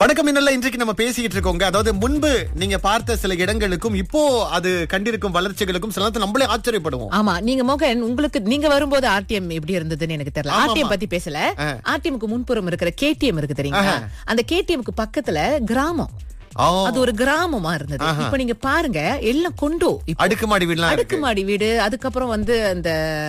வணக்கம் இன்னல்ல இன்றைக்கு நம்ம பேசிக்கிட்டு இருக்கோங்க அதாவது முன்பு நீங்க பார்த்த சில இடங்களுக்கும் இப்போ அது கண்டிருக்கும் வளர்ச்சிகளுக்கும் சில நேரத்துல நம்மளே ஆச்சரியப்படுவோம் ஆமா நீங்க மோகன் உங்களுக்கு நீங்க வரும்போது ஆர்டிஎம் எப்படி இருந்ததுன்னு எனக்கு தெரியல ஆமா, ஆர்டிஎம் ஆமா. பத்தி பேசல ஆர்டிஎம்க்கு முன்புறம் இருக்கிற கேடிஎம் இருக்கு தெரியுங்களா அந்த கேடிஎம்க்கு பக்கத்துல கிராமம் ஆ, அது ஒரு கிராமமா இருந்தது இப்ப நீங்க பாருங்க எல்லாம் கொண்டோ இப்ப அடுக்குமாடி வீடுலாம் இருக்கு அடுக்குமாடி வீடு அதுக்கப்புறம் வந்து அந்த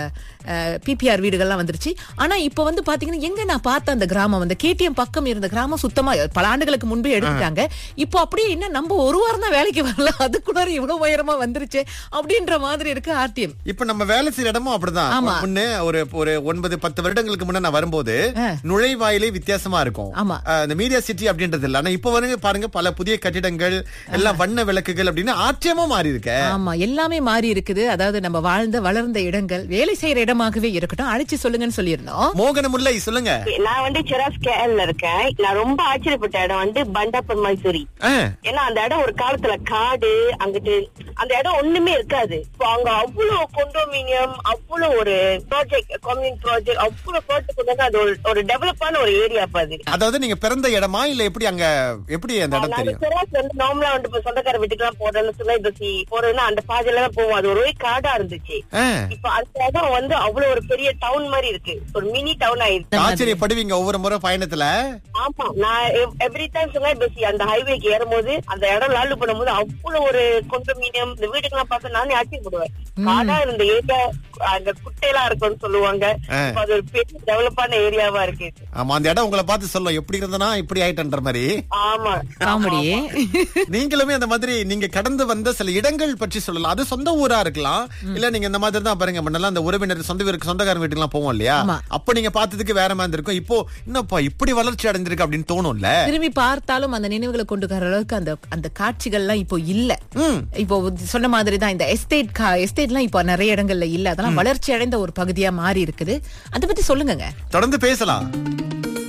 பிபிஆர் வீடுகள்லாம் வந்துருச்சு ஆனா இப்ப வந்து பாத்தீங்கன்னா எங்க நான் பார்த்த அந்த கிராமம் அந்த கேடிஎம் பக்கம் இருந்த கிராமம் சுத்தமா பல ஆண்டுகளுக்கு முன்பே எடுத்துட்டாங்க இப்போ அப்படியே என்ன நம்ம ஒரு வாரம் தான் வேலைக்கு வரல அதுக்குள்ள இவ்வளவு உயரமா வந்துருச்சு அப்படின்ற மாதிரி இருக்கு ஆர்டிஎம் இப்ப நம்ம வேலை செய்யற இடமும் அப்படிதான் ஆமா. முன்ன ஒரு ஒரு ஒன்பது பத்து வருடங்களுக்கு முன்ன நான் வரும்போது நுழைவாயிலே வித்தியாசமா இருக்கும் ஆமா. அஹ், இந்த மீடியா சிட்டி அப்படின்றது இல்ல ஆனா இப்ப வருங்க பாருங்க பல புதிய கட்டிடங்கள் எல்லாம் வண்ண விளக்குகள் அப்படின்னு ஆச்சரியமா மாறி இருக்க ஆமா எல்லாமே மாறி இருக்குது அதாவது நம்ம வாழ்ந்த வளர்ந்த இடங்கள் வேலை செய்யற இடமாகவே இருக்கட்டும் அழைச்சு சொல்லுங்கன்னு சொல்லியிருந்தோம் மோகனமுல்லை சொல்லுங்க நான் வந்து செராஸ் கேஎல்ல இருக்கேன் நான் ரொம்ப ஆச்சரியப்பட்ட இடம் வந்து பண்டாப்பன் மைசூரி அஹ், ஏன்னா அந்த இடம் ஒரு காலத்துல காடு அங்கிட்டு அந்த இடம் ஒண்ணுமே இருக்காது இப்போ அங்க அவ்வளவு கொண்டோமினியம் அவ்வளவு ஒரு ப்ராஜெக்ட் கம்யூனிட்டி ப்ராஜெக்ட் அவ்வளவு ப்ராஜெக்ட் கொண்டு வந்து அது ஒரு ஒரு டெவலப்பான ஒரு ஏரியா அது அதாவது நீங்க பிறந்த இடமா இல்ல எப்படி அங்க எப்படி அந்த இடம் நாங்க தெரியும் செராஸ் வந்து நார்மலா வந்து இப்ப சொந்தக்கார வீட்டுக்கு எல்லாம் போறேன்னு சொன்னா இப்ப சி- போறதுன்னா அந்த பாதையில தான் போவோம் அது ஒரு காடா இருந்துச்சு அஹ், இப்ப அந்த இடம் வந்து அவ்வளவு ஒரு பெரிய டவுன் மாதிரி இருக்கு ஒரு மினி டவுன் ஆயிருக்கு ஆச்சரியப்படுவீங்க ஒவ்வொரு முறை பயணத்துல ஆமா நான் எவ்ரி டைம் சொன்னா பஸ் அந்த ஹைவேக்கு ஏறும்போது அந்த இடம் லாலு பண்ணும்போது அவ்வளவு ஒரு கொண்டோமினியம் இந்த வீடுக்கெல்லாம் பார்த்து நானே ஆச்சரியப்படுவேன் காடா இருந்த ஏரியா அந்த குட்டையெல்லாம் இருக்கும்னு சொல்லுவாங்க இப்ப அது ஒரு பெரிய டெவலப்பான ஏரியாவா இருக்கு ஆமா அந்த இடம் உங்களை பார்த்து சொல்லும் எப்படி இருந்தனா இப்படி ஆயிட்டன்ற மாதிரி ஆமா காமெடி நீங்களுமே அந்த மாதிரி நீங்க கடந்து வந்த சில இடங்கள் பற்றி சொல்லலாம் அது சொந்த ஊரா இருக்கலாம் இல்ல நீங்க இந்த மாதிரி தான் பாருங்க முன்னெல்லாம் அந்த உறவினர் சொந்த வீருக்கு சொந்தக்காரங்க வீட்டுக்கு எல்லாம் போவோம் இல்லையா ஆமா. அப்ப நீங்க பார்த்ததுக்கு வேற மாதிரி இருக்கும் இப்போ என்னப்பா இப்படி வளர்ச்சி அடைஞ்சிருக்கு அப்படின்னு தோணும்ல திரும்பி பார்த்தாலும் அந்த நினைவுகளை கொண்டு வர அளவுக்கு அந்த அந்த காட்சிகள்லாம் இப்போ இல்ல இப்போ சொன்ன மாதிரி தான் இந்த எஸ்டேட் எஸ்டேட்லாம் இப்போ நிறைய இடங்கள்ல இல்ல அதெல்லாம் வளர்ச்சி அடைந்த ஒரு பகுதியா மாறி இருக்குது அதை பத்தி சொல்லுங்கங்க தொடர்ந்து பேசலாம்